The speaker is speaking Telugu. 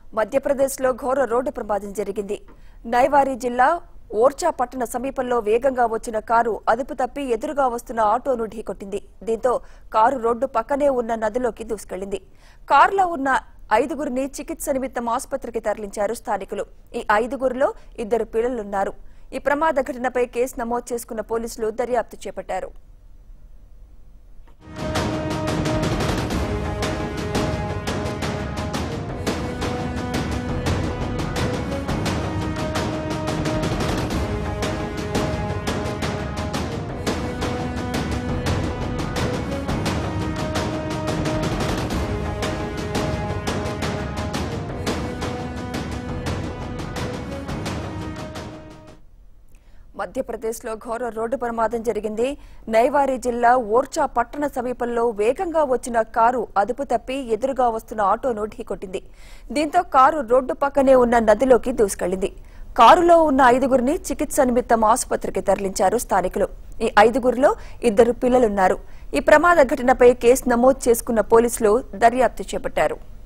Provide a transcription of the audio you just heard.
మధ్యప్రదేశ్లో ఘోర రోడ్డు ప్రమాదం జరిగింది నైవారి జిల్లా ఓర్చా పట్టణ సమీపంలో వేగంగా వచ్చిన కారు అదుపు తప్పి ఎదురుగా వస్తున్న ఆటోను ఢీకొట్టింది దీంతో కారు రోడ్డు పక్కనే ఉన్న నదిలోకి దూసుకెళ్లింది కారులో ఉన్న ఐదుగురిని చికిత్స నిమిత్తం ఆసుపత్రికి తరలించారు స్థానికులు ఈ ఐదుగురిలో ఇద్దరు పిల్లలున్నారు ఈ ప్రమాద ఘటనపై కేసు నమోదు చేసుకున్న పోలీసులు దర్యాప్తు చేపట్టారు మధ్యప్రదేశ్లో ఘోర రోడ్డు ప్రమాదం జరిగింది నైవారి జిల్లా ఓర్చా పట్టణ సమీపంలో వేగంగా వచ్చిన కారు అదుపు తప్పి ఎదురుగా వస్తున్న ఆటోను ఢీకొట్టింది దీంతో కారు రోడ్డు పక్కనే ఉన్న నదిలోకి దూసుకెళ్లింది కారులో ఉన్న ఐదుగురిని చికిత్స నిమిత్తం ఆసుపత్రికి తరలించారు స్థానికులు ఈ ఐదుగురిలో ఇద్దరు పిల్లలున్నారు ఈ ప్రమాద ఘటనపై కేసు నమోదు చేసుకున్న పోలీసులు దర్యాప్తు చేపట్టారు